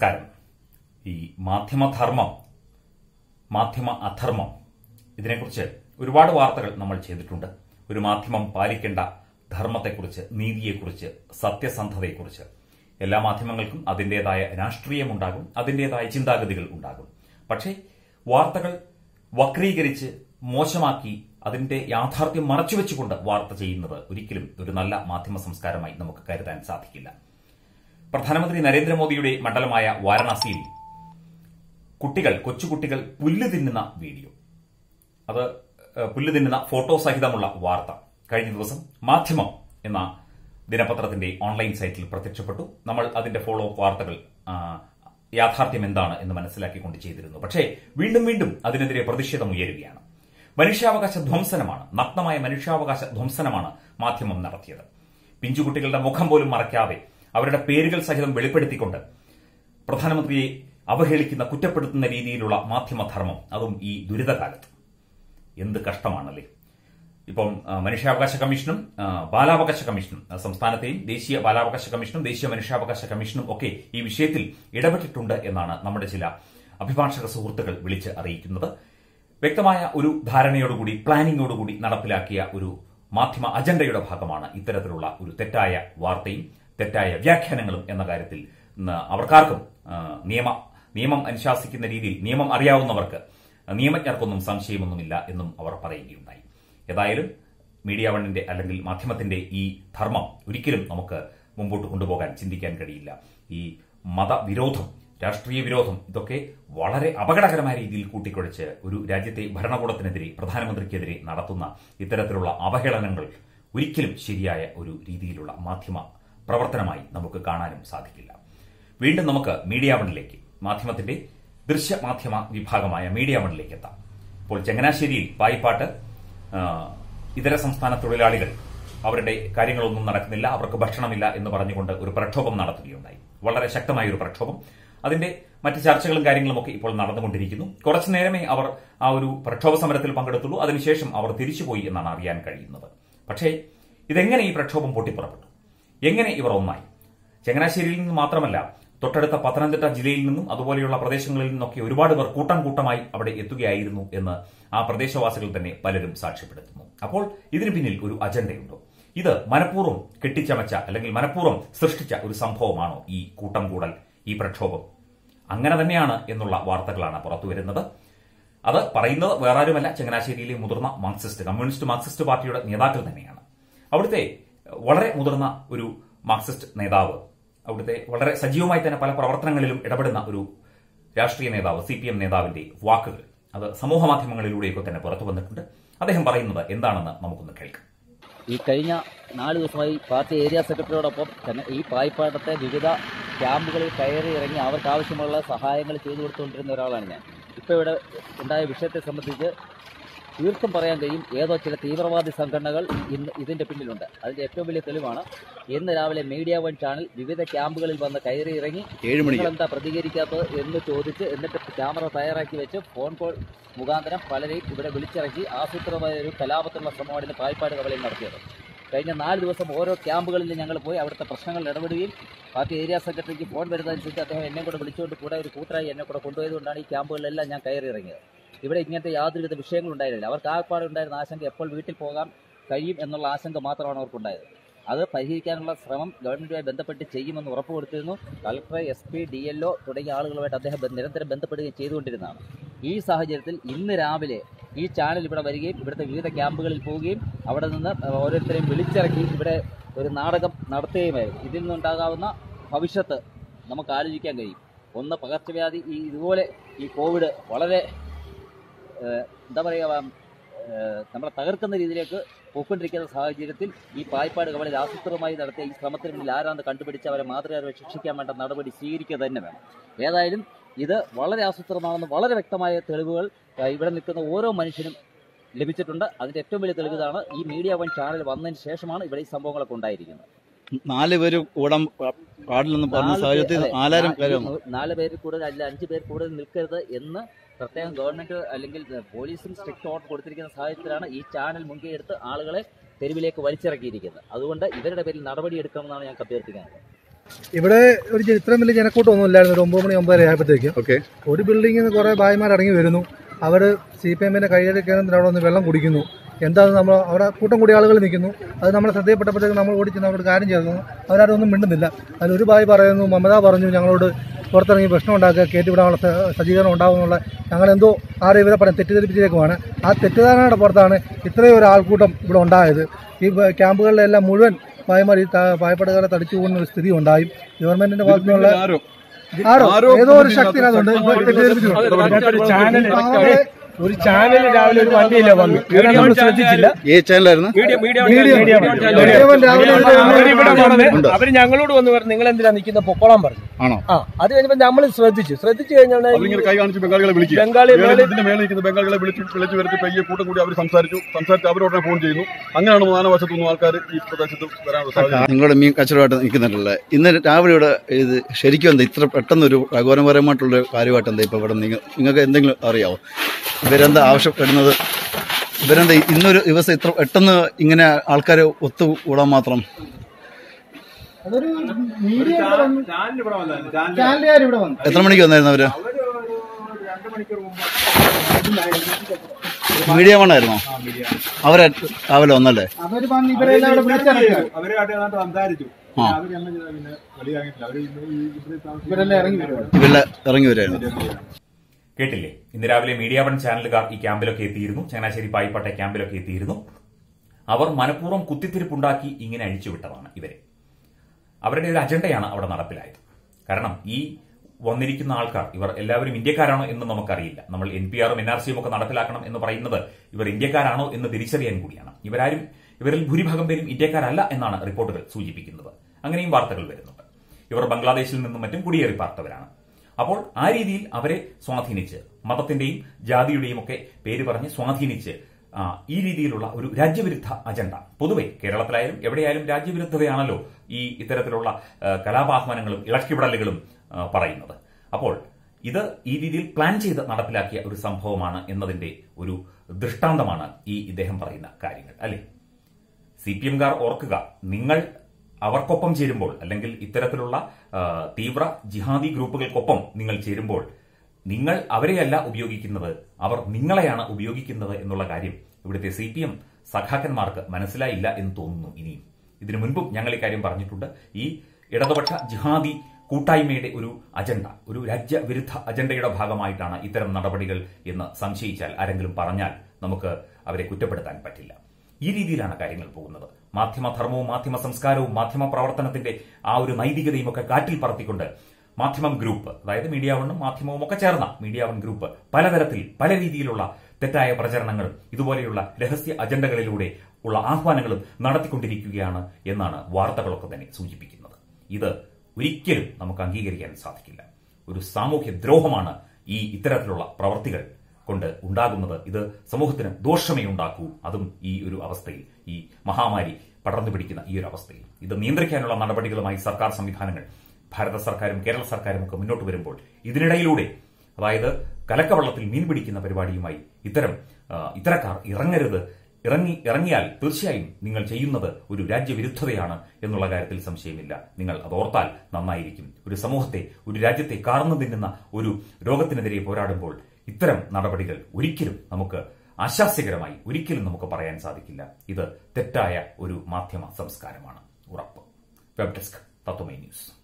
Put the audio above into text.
നമസ്കാരം ഈ മാധ്യമധർമ്മം മാധ്യമ അധർമ്മം ഇതിനെക്കുറിച്ച് ഒരുപാട് വാർത്തകൾ നമ്മൾ ചെയ്തിട്ടുണ്ട് ഒരു മാധ്യമം പാലിക്കേണ്ട ധർമ്മത്തെക്കുറിച്ച് നീതിയെക്കുറിച്ച് സത്യസന്ധതയെക്കുറിച്ച് എല്ലാ മാധ്യമങ്ങൾക്കും അതിൻ്റെതായ രാഷ്ട്രീയമുണ്ടാകും അതിൻ്റെതായ ചിന്താഗതികൾ ഉണ്ടാകും പക്ഷേ വാർത്തകൾ വക്രീകരിച്ച് മോശമാക്കി അതിന്റെ യാഥാർത്ഥ്യം മറച്ചുവെച്ചുകൊണ്ട് വാർത്ത ചെയ്യുന്നത് ഒരിക്കലും ഒരു നല്ല മാധ്യമ സംസ്കാരമായി നമുക്ക് കരുതാൻ സാധിക്കില്ല പ്രധാനമന്ത്രി നരേന്ദ്രമോദിയുടെ മണ്ഡലമായ വാരണാസിയിൽ കുട്ടികൾ കൊച്ചുകുട്ടികൾ പുല്ല് തിന്നുന്ന വീഡിയോ അത് ഏഹ്, പുല്ല് തിന്നുന്ന ഫോട്ടോ സഹിതമുള്ള വാർത്ത കഴിഞ്ഞ ദിവസം മാധ്യമം എന്ന ദിനപത്രത്തിന്റെ ഓൺലൈൻ സൈറ്റിൽ പ്രത്യക്ഷപ്പെട്ടു നമ്മൾ അതിന്റെ ഫോളോ അപ്പ് വാർത്തകൾ ആ, യാഥാർത്ഥ്യം എന്താണ് എന്ന് മനസ്സിലാക്കിക്കൊണ്ട് ചെയ്തിരുന്നു പക്ഷേ വീണ്ടും വീണ്ടും അതിനെതിരെ പ്രതിഷേധം ഉയരുകയാണ് മനുഷ്യാവകാശ ധ്വംസനമാണ് നഗ്നമായ മനുഷ്യാവകാശ ധ്വംസനമാണ് മാധ്യമം നടത്തിയത് പിഞ്ചുകുട്ടികളുടെ മുഖം പോലും മറയ്ക്കാതെ അവരുടെ പേരുകൾ സഹിതം വെളിപ്പെടുത്തിക്കൊണ്ട് പ്രധാനമന്ത്രിയെ അവഹേളിക്കുന്ന കുറ്റപ്പെടുത്തുന്ന രീതിയിലുള്ള മാധ്യമധർമ്മം അതും ഈ ദുരിതകാലത്ത് എന്ത് കഷ്ടമാണല്ലേ ഇപ്പം ആ, മനുഷ്യാവകാശ കമ്മീഷനും ആ, ബാലാവകാശ കമ്മീഷനും ആ, സംസ്ഥാനത്തെയും ദേശീയ ബാലാവകാശ കമ്മീഷനും ദേശീയ മനുഷ്യാവകാശ കമ്മീഷനും ഒക്കെ ഈ വിഷയത്തിൽ ഇടപെട്ടിട്ടുണ്ട് എന്നാണ് നമ്മുടെ ചില അഭിഭാഷക സുഹൃത്തുക്കൾ വിളിച്ച് അറിയിക്കുന്നത് വ്യക്തമായ ഒരു ധാരണയോടുകൂടി പ്ലാനിങ്ങോടുകൂടി നടപ്പിലാക്കിയ ഒരു മാധ്യമ അജണ്ടയുടെ ഭാഗമാണ് ഇത്തരത്തിലുള്ള ഒരു തെറ്റായ വാർത്തയും തെറ്റായ വ്യാഖ്യാനങ്ങളും എന്ന കാര്യത്തിൽ ഇന്ന് അവർക്കാർക്കും ആ, നിയമ നിയമം അനുശാസിക്കുന്ന രീതിയിൽ നിയമം അറിയാവുന്നവർക്ക് നിയമജ്ഞർക്കൊന്നും സംശയമൊന്നുമില്ല എന്നും അവർ പറയുകയുണ്ടായി ഏതായാലും മീഡിയ വണ്ണിന്റെ അല്ലെങ്കിൽ മാധ്യമത്തിന്റെ ഈ ധർമ്മം ഒരിക്കലും നമുക്ക് മുമ്പോട്ട് കൊണ്ടുപോകാൻ ചിന്തിക്കാൻ കഴിയില്ല ഈ മതവിരോധം രാഷ്ട്രീയ വിരോധം ഇതൊക്കെ വളരെ അപകടകരമായ രീതിയിൽ കൂട്ടിക്കുഴച്ച് ഒരു രാജ്യത്തെ ഭരണകൂടത്തിനെതിരെ പ്രധാനമന്ത്രിക്കെതിരെ നടത്തുന്ന ഇത്തരത്തിലുള്ള അവഹേളനങ്ങൾ ഒരിക്കലും ശരിയായ ഒരു രീതിയിലുള്ള മാധ്യമ പ്രവർത്തനമായി നമുക്ക് കാണാനും സാധിക്കില്ല വീണ്ടും നമുക്ക് മീഡിയ വണ്ണിലേക്ക് മാധ്യമത്തിന്റെ ദൃശ്യമാധ്യമ വിഭാഗമായ മീഡിയ വണ്ണിലേക്ക് എത്താം ഇപ്പോൾ ചങ്ങനാശ്ശേരിയിൽ പായിപ്പാട്ട് ആ, ഇതര സംസ്ഥാന തൊഴിലാളികൾ അവരുടെ കാര്യങ്ങളൊന്നും നടക്കുന്നില്ല അവർക്ക് ഭക്ഷണമില്ല എന്ന് പറഞ്ഞുകൊണ്ട് ഒരു പ്രക്ഷോഭം നടത്തുകയുണ്ടായി വളരെ ശക്തമായ ഒരു പ്രക്ഷോഭം അതിന്റെ മറ്റ് ചർച്ചകളും കാര്യങ്ങളും ഒക്കെ ഇപ്പോൾ നടന്നുകൊണ്ടിരിക്കുന്നു കുറച്ചു നേരമേ അവർ ആ ഒരു പ്രക്ഷോഭ സമരത്തിൽ പങ്കെടുത്തുള്ളൂ അതിനുശേഷം അവർ തിരിച്ചുപോയി എന്നാണ് അറിയാൻ കഴിയുന്നത് പക്ഷേ ഇതെങ്ങനെ ഈ പ്രക്ഷോഭം പൊട്ടിപ്പുറപ്പെട്ടു എങ്ങനെ ഇവർ ഒന്നായി ചങ്ങനാശ്ശേരിയിൽ നിന്ന് മാത്രമല്ല തൊട്ടടുത്ത പത്തനംതിട്ട ജില്ലയിൽ നിന്നും അതുപോലെയുള്ള പ്രദേശങ്ങളിൽ നിന്നൊക്കെ ഒരുപാട് പേർ കൂട്ടം കൂട്ടമായി അവിടെ എത്തുകയായിരുന്നു എന്ന് ആ പ്രദേശവാസികൾ തന്നെ പലരും സാക്ഷ്യപ്പെടുത്തുന്നു അപ്പോൾ ഇതിന് പിന്നിൽ ഒരു അജണ്ടയുണ്ടോ ഇത് മനഃപൂർവ്വം കെട്ടിച്ചമച്ച അല്ലെങ്കിൽ മനഃപൂർവ്വം സൃഷ്ടിച്ച ഒരു സംഭവമാണോ ഈ കൂട്ടം കൂടൽ ഈ പ്രക്ഷോഭം അങ്ങനെ തന്നെയാണ് എന്നുള്ള വാർത്തകളാണ് പുറത്തുവരുന്നത് അത് പറയുന്നത് വേറാരുമല്ല ചങ്ങനാശ്ശേരിയിലെ മുതിർന്ന മാർക്സിസ്റ്റ് കമ്മ്യൂണിസ്റ്റ് മാർക്സിസ്റ്റ് പാർട്ടിയുടെ നേതാക്കൾ തന്നെയാണ് അവിടുത്തെ വളരെ മുതിർന്ന ഒരു മാർക്സിസ്റ്റ് നേതാവ് അവിടുത്തെ വളരെ സജീവമായി തന്നെ പല പ്രവർത്തനങ്ങളിലും ഇടപെടുന്ന ഒരു രാഷ്ട്രീയ നേതാവ് സി പി എം നേതാവിന്റെ വാക്കുകൾ അത് സമൂഹ മാധ്യമങ്ങളിലൂടെയൊക്കെ തന്നെ പുറത്തു വന്നിട്ടുണ്ട് അദ്ദേഹം പറയുന്നത് എന്താണെന്ന് നമുക്കൊന്ന് കേൾക്കാം ഈ കഴിഞ്ഞ നാല് ദിവസമായി പാർട്ടി ഏരിയ സെക്രട്ടറിയോടൊപ്പം തന്നെ ഈ പായിപ്പാട്ടത്തെ വിവിധ ക്യാമ്പുകളിൽ കയറി ഇറങ്ങി അവർക്ക് ആവശ്യമുള്ള സഹായങ്ങൾ ചെയ്തു കൊടുത്തുകൊണ്ടിരുന്ന ഒരാളാണ് ഞാൻ ഇപ്പോൾ ഇവിടെ ഉണ്ടായ വിഷയത്തെ സംബന്ധിച്ച് തീർത്തും പറയാൻ കഴിയും ഏതോ ചില തീവ്രവാദി സംഘടനകൾ ഇന്ന് ഇതിന്റെ പിന്നിലുണ്ട് അതിന്റെ ഏറ്റവും വലിയ തെളിവാണ് ഇന്ന് രാവിലെ മീഡിയ വൺ ചാനൽ വിവിധ ക്യാമ്പുകളിൽ വന്ന് കയറി ഇറങ്ങി ഏഴ് മണിക്ക് എന്താ പ്രതികരിക്കാത്തത് എന്ന് ചോദിച്ച് എന്നിട്ട് ക്യാമറ തയ്യാറാക്കി വെച്ച് ഫോൺ കോൾ മുഖാന്തരം പലരെയും ഇവിടെ വിളിച്ചിറക്കി ആസൂത്രിതമായ ഒരു കലാപത്തിനുള്ള ശ്രമമാണ് ഇന്ന് പായിപ്പാട് കവലയിൽ നടത്തിയത് കഴിഞ്ഞ നാല് ദിവസം ഓരോ ക്യാമ്പുകളിൽ ഞങ്ങൾ പോയി അവിടുത്തെ പ്രശ്നങ്ങൾ ഇടപെടുകയും പാർട്ടി ഏരിയ സെക്രട്ടറിക്ക് ഫോൺ വരുന്നതനുസരിച്ച് അദ്ദേഹം എന്നെ കൂടെ വിളിച്ചുകൊണ്ട് കൂടെ ഒരു കൂട്ടരായി എന്നെ കൂടെ കൊണ്ടുപോയതുകൊണ്ടാണ് ഈ ക്യാമ്പുകളിലെല്ലാം ഞാൻ കയറി ഇറങ്ങിയത് ഇവിടെ ഇങ്ങനത്തെ യാതൊരുവിധ വിഷയങ്ങളും ഉണ്ടായിരുന്നില്ല അവർക്ക് ആകപ്പാടെ ഉണ്ടായിരുന്ന ആശങ്ക എപ്പോൾ വീട്ടിൽ പോകാൻ കഴിയും എന്നുള്ള ആശങ്ക മാത്രമാണ് അവർക്കുണ്ടായത് അത് പരിഹരിക്കാനുള്ള ശ്രമം ഗവൺമെന്റുമായി ബന്ധപ്പെട്ട് ചെയ്യുമെന്ന് ഉറപ്പ് കൊടുത്തിരുന്നു collector S P D L തുടങ്ങിയ ആളുകളുമായിട്ട് അദ്ദേഹം ബ- നിരന്തരം ബന്ധപ്പെടുകയും ചെയ്തുകൊണ്ടിരുന്നതാണ് ഈ സാഹചര്യത്തിൽ ഇന്ന് രാവിലെ ഈ ചാനൽ ഇവിടെ വരികയും ഇവിടുത്തെ വിവിധ ക്യാമ്പുകളിൽ പോവുകയും അവിടെ നിന്ന് ഓരോരുത്തരെയും വിളിച്ചിറക്കി ഇവിടെ ഒരു നാടകം നടത്തുകയുമായിരുന്നു ഇതിൽ നിന്നുണ്ടാകാവുന്ന ഭവിഷ്യത്ത് നമുക്ക് ആലോചിക്കാൻ കഴിയും ഒന്ന് പകർച്ചവ്യാധി ഈ ഇതുപോലെ ഈ കോവിഡ് വളരെ ഏഹ്, എന്താ പറയുക ഏഹ്, നമ്മളെ തകർക്കുന്ന രീതിയിലേക്ക് പോയിക്കൊണ്ടിരിക്കുന്ന സാഹചര്യത്തിൽ ഈ പായ്പാട് കവളിൽ ആസൂത്രിതമായി നടത്തിയ ഈ ശ്രമത്തിന് മുന്നിൽ ആരാന്ന് കണ്ടുപിടിച്ച് അവരെ മാതൃകാരെ ശിക്ഷിക്കാൻ വേണ്ട നടപടി സ്വീകരിക്കുക തന്നെ വേണം ഏതായാലും ഇത് വളരെ ആസൂത്രിതമാണെന്ന് വളരെ വ്യക്തമായ തെളിവുകൾ ഏഹ്, ഇവിടെ നിൽക്കുന്ന ഓരോ മനുഷ്യനും ലഭിച്ചിട്ടുണ്ട് അതിന്റെ ഏറ്റവും വലിയ തെളിവ് ഇതാണ് ഈ മീഡിയ വൺ ചാനൽ വന്നതിന് ശേഷമാണ് ഇവിടെ ഈ സംഭവങ്ങളൊക്കെ ഉണ്ടായിരിക്കുന്നത് നാല് പേര് കൂടാൻ പാ- പാടില്ലെന്ന് പറഞ്ഞ നാല് സാഹചര്യത്തിൽ പേര്- അതെ, നാലായിരം നാ- പേര് ഈ വന്നു നൂ- നാല് പേര് കൂടുതൽ അല്ല അഞ്ച് പേര് കൂടുതൽ നിൽക്കരുത് എന്ന് പ്രത്യേകം ഗവൺമെന്റ് അല്ലെങ്കിൽ പോലീസും സ്ട്രിക്റ്റ് ഓർഡർ കൊടുത്തിരിക്കുന്ന സാഹചര്യത്തിലാണ് ഈ ചാനൽ മുൻകൈയെടുത്ത് ആളുകളെ തെരുവിലേക്ക് വലിച്ചിറക്കിയിരിക്കുന്നത് അതുകൊണ്ട് ഇവരുടെ പേരിൽ നടപടി എടുക്കണമെന്നാണ് ഞങ്ങൾക്ക് അഭ്യർത്ഥിക്കുന്നത് ഇവിടെ ഒരു ജ- ഇത്രയും വലിയ ജനക്കൂട്ടമൊന്നും ഇല്ലായിരുന്നു ഒരു ഒമ്പത് മണി ഒമ്പതര ആയപ്പോഴത്തേക്കും ഓക്കെ ഒരു ബിൽഡിങ്ങിൽ നിന്ന് കുറേ ഭായിമാർ ഇറങ്ങി വരുന്നു അവർ സി പി എമ്മിൻ്റെ കൈയ്യടി കേന്ദ്രത്തിൽ അവിടെ വന്ന് വെള്ളം കുടിക്കുന്നു എന്താണെന്ന് നമ്മൾ അവിടെ കൂട്ടം കൂടി ആളുകൾ നിൽക്കുന്നു അത് നമ്മളെ ശ്രദ്ധയപ്പെട്ടപ്പോഴത്തേക്ക് നമ്മൾ ഓടിച്ചെന്ന് അവരോട് കാര്യം ചെയ്തു അവരാരും ഒന്നും മിണ്ടുന്നില്ല അതിലൊരു ഭായി പറയുന്നു മമത പറഞ്ഞു ഞങ്ങളോട് പുറത്തിറങ്ങി പ്രശ്നം ഉണ്ടാക്കുക കയറ്റിവിടാനുള്ള സ- സജ്ജീകരണം ഉണ്ടാകുമെന്നുള്ള ഞങ്ങളെന്തോ ആരും ഇവരെ പറയാൻ തെറ്റിദ്ധരിപ്പിച്ചേക്കുമാണ് ആ തെറ്റിദ്ധാരണയുടെ പുറത്താണ് ഇത്രയും ഒരു ആൾക്കൂട്ടം ഇവിടെ ഉണ്ടായത് ഈ ബ- ക്യാമ്പുകളിലെല്ലാം മുഴുവൻ ഭായിമാർ ഈ ത- പായപ്പെടുകാരെ തടിച്ചു പോകുന്ന ഒരു സ്ഥിതി ഉണ്ടായി ഗവൺമെന്റിന്റെ ഭാഗത്തു നിന്നുള്ള ആരോ ആരോ ആരോ ഏതോ ഒരു ശക്തി അതുകൊണ്ട് തെറ്റിദ്ധരിപ്പിച്ചു പാവങ്ങളെ ഒരു ചാനൽ രാവിലെ ഒരു വണ്ടിയില്ല വന്നു നമ്മൾ ശ്രദ്ധിച്ചില്ല ഏ ചാനലായിരുന്നു media media media media media രാവിലെ അവരിവിടെ വന്ന് ഉണ്ട്. അവര് ഞങ്ങളോട് വന്ന് പറഞ്ഞു നിങ്ങൾ എന്തിനാ നിൽക്കുന്ന പൊക്കോളാൻ പറഞ്ഞു ആണോ ആ അത് കഴിഞ്ഞപ്പോ നമ്മൾ ശ്രദ്ധിച്ചു ശ്രദ്ധിച്ചു കഴിഞ്ഞാൽ അവരിങ്ങനെ കൈ കാണിച്ച് ബംഗാളികളെ വിളിക്കുക ബംഗാളി മേളിൽ ഇതിന്റെ മേളിൽ നിൽക്കുന്ന ബംഗാളികളെ വിളിച്ച് വിളിച്ച് വരുത്തി പയ്യെ കൂട്ടം കൂടി അവർ സംസാരിച്ചു സംസാരിച്ച് അവരോടനെ ഫോൺ ചെയ്യുന്നു അങ്ങനെയാണ് മാനവശത്തുനിന്ന് ആൾക്കാർ ഈ പ്രദേശത്ത് വരാനുള്ള സാധ്യത നിങ്ങളുടെ മീൻ കച്ചവടമായിട്ട് നിൽക്കുന്നുണ്ടല്ലേ ഇന്ന് രാവിലെ ഇവിടെ ഇത് ശരിക്കും എന്താ ഇത്ര പെട്ടെന്ന് ഒരു അഘോരപരമായിട്ടുള്ള കാര്യമായിട്ട് എന്താ ഇപ്പൊ ഇവിടെ നിങ്ങൾ നിങ്ങൾക്ക് എന്തെങ്കിലും അറിയാവോ ഇവരെന്താ ആവശ്യപ്പെടുന്നത് ഇവരെന്താ ഇന്നൊരു ദിവസം ഇത്ര പെട്ടെന്ന് ഇങ്ങനെ ആൾക്കാർ ഒത്തുകൂടാൻ മാത്രം അതൊരു മീഡിയ ഇവിടെ വന്നു ചാനലുകാർ ഇവിടെ വന്നു എത്ര മണിക്ക് വന്നായിരുന്നു അവര് മീഡിയ വണ്ണായിരുന്നോ അവരെ രാവിലെ വന്നല്ലേ അവര് വന്ന് ഇവരെല്ലാം ഇവിടെ വിളിച്ചിറക്കുക അവരുമായിട്ട് സംസാരിച്ചു ആ. അവരൊന്നും പിന്നെ വെളിയാകിട്ടില്ല അവര് ഈ ഇവിടെ താമസിക്കുന്ന ഇവരെല്ലാം ഇറങ്ങി വരുവാണ് ഇവരെ ഇറങ്ങി വരുമായിരുന്നു കേട്ടില്ലേ ഇന്ന് രാവിലെ മീഡിയ വൺ ചാനലുകാർ ഈ ക്യാമ്പിലൊക്കെ എത്തിയിരുന്നു ചങ്ങനാശ്ശേരി പായിപ്പാട്ടെ ക്യാമ്പിലൊക്കെ എത്തിയിരുന്നു അവർ മനഃപൂർവ്വം കുത്തിത്തിരിപ്പുണ്ടാക്കി ഇങ്ങനെ അഴിച്ചുവിട്ടതാണ് ഇവരെ അവരുടെ ഒരു അജണ്ടയാണ് അവിടെ നടപ്പിലായത് കാരണം ഈ വന്നിരിക്കുന്ന ആൾക്കാർ ഇവർ എല്ലാവരും ഇന്ത്യക്കാരാണോ എന്ന് നമുക്കറിയില്ല നമ്മൾ എൻ പി ആറും എൻ ആർ സിയും ഒക്കെ നടപ്പിലാക്കണം എന്ന് പറയുന്നത് ഇവർ ഇന്ത്യക്കാരാണോ എന്ന് തിരിച്ചറിയാൻ കൂടിയാണ് ഇവരാരും ഇവരിൽ ഭൂരിഭാഗം പേരും ഇന്ത്യക്കാരല്ല എന്നാണ് റിപ്പോർട്ടുകൾ സൂചിപ്പിക്കുന്നത് അങ്ങനെയും വാർത്തകൾ വരുന്നുണ്ട് ഇവർ ബംഗ്ലാദേശിൽ നിന്നും മറ്റും കുടിയേറി പാർത്തവരാണ് അപ്പോൾ ആ രീതിയിൽ അവരെ സ്വാധീനിച്ച് മതത്തിന്റെയും ജാതിയുടെയും ഒക്കെ പേര് പറഞ്ഞ് സ്വാധീനിച്ച് ആ, ഈ രീതിയിലുള്ള ഒരു രാജ്യവിരുദ്ധ അജണ്ട പൊതുവെ കേരളത്തിലായാലും എവിടെയായാലും രാജ്യവിരുദ്ധതയാണല്ലോ ഈ ഇത്തരത്തിലുള്ള ആ, കലാപാഹ്വാനങ്ങളും ഇളക്കിവിടലുകളും ആ, പറയുന്നത് അപ്പോൾ ഇത് ഈ രീതിയിൽ പ്ലാൻ ചെയ്ത് നടപ്പിലാക്കിയ ഒരു സംഭവമാണ് എന്നതിന്റെ ഒരു ദൃഷ്ടാന്തമാണ് ഈ ഇദ്ദേഹം പറയുന്ന കാര്യങ്ങൾ അല്ലേ സി പി എംകാർ ഓർക്കുക നിങ്ങൾ അവർക്കൊപ്പം ചേരുമ്പോൾ അല്ലെങ്കിൽ ഇത്തരത്തിലുള്ള ആ, തീവ്ര ജിഹാദി ഗ്രൂപ്പുകൾക്കൊപ്പം നിങ്ങൾ ചേരുമ്പോൾ നിങ്ങൾ അവരെയല്ല ഉപയോഗിക്കുന്നത് അവർ നിങ്ങളെയാണ് ഉപയോഗിക്കുന്നത് എന്നുള്ള കാര്യം ഇവിടുത്തെ സി പി എം സഖാക്കന്മാർക്ക് മനസ്സിലായില്ല എന്ന് തോന്നുന്നു ഇനിയും ഇതിനു മുൻപും ഞങ്ങൾ ഇക്കാര്യം പറഞ്ഞിട്ടുണ്ട് ഈ ഇടതുപക്ഷ ജിഹാദി കൂട്ടായ്മയുടെ ഒരു അജണ്ട ഒരു രാജ്യവിരുദ്ധ അജണ്ടയുടെ ഭാഗമായിട്ടാണ് ഇത്തരം നടപടികൾ എന്ന് സംശയിച്ചാൽ ആരെങ്കിലും പറഞ്ഞാൽ നമുക്ക് അവരെ കുറ്റപ്പെടുത്താൻ പറ്റില്ല ഈ രീതിയിലാണ് കാര്യങ്ങൾ പോകുന്നത് മാധ്യമധർമ്മവും മാധ്യമ സംസ്കാരവും മാധ്യമ പ്രവർത്തനത്തിന്റെ ആ ഒരു നൈതികതയും ഒക്കെ കാറ്റിൽ പറത്തിക്കൊണ്ട് മാധ്യമം ഗ്രൂപ്പ് അതായത് മീഡിയ വണ്ണും മാധ്യമവും ഒക്കെ ചേർന്ന മീഡിയ വൺ ഗ്രൂപ്പ് പലതരത്തിൽ പല രീതിയിലുള്ള തെറ്റായ പ്രചരണങ്ങളും ഇതുപോലെയുള്ള രഹസ്യ അജണ്ടകളിലൂടെ ഉള്ള ആഹ്വാനങ്ങളും നടത്തിക്കൊണ്ടിരിക്കുകയാണ് എന്നാണ് വാർത്തകളൊക്കെ തന്നെ സൂചിപ്പിക്കുന്നത് ഇത് ഒരിക്കലും നമുക്ക് അംഗീകരിക്കാൻ സാധിക്കില്ല ഒരു സാമൂഹ്യ ദ്രോഹമാണ് ഈ ഇത്തരത്തിലുള്ള പ്രവർത്തികൾ കൊണ്ട് ഉണ്ടാകുന്നത് ഇത് സമൂഹത്തിന് ദോഷമേ ഉണ്ടാക്കൂ അതും ഈ ഒരു അവസ്ഥയിൽ ഈ മഹാമാരി പടർന്നു പിടിക്കുന്ന ഈ ഒരു അവസ്ഥയിൽ ഇത് നിയന്ത്രിക്കാനുള്ള നടപടികളുമായി സർക്കാർ സംവിധാനങ്ങൾ ഭാരത സർക്കാരും കേരള സർക്കാരും ഒക്കെ മുന്നോട്ട് വരുമ്പോൾ ഇതിനിടയിലൂടെ അതായത് കലക്കവള്ളത്തിൽ മീൻ പിടിക്കുന്ന പരിപാടിയുമായി ഇത്തരം ആ, ഇത്തരക്കാർ ഇറങ്ങരുത് ഇറങ്ങി ഇറങ്ങിയാൽ തീർച്ചയായും നിങ്ങൾ ചെയ്യുന്നത് ഒരു രാജ്യവിരുദ്ധതയാണ് എന്നുള്ള കാര്യത്തിൽ സംശയമില്ല നിങ്ങൾ അത് ഓർത്താൽ നന്നായിരിക്കും ഒരു സമൂഹത്തെ ഒരു രാജ്യത്തെ കാർന്നു തിന്നുന്ന ഒരു രോഗത്തിനെതിരെ പോരാടുമ്പോൾ ഇത്തരം നടപടികൾ ഒരിക്കലും നമുക്ക് ആശാസ്യകരമായി ഒരിക്കലും നമുക്ക് പറയാൻ സാധിക്കില്ല ഇത് തെറ്റായ ഒരു മാധ്യമ സംസ്കാരമാണ് ഉറപ്പ് വെബ് ഡെസ്ക് തത്വമൈ ന്യൂസ്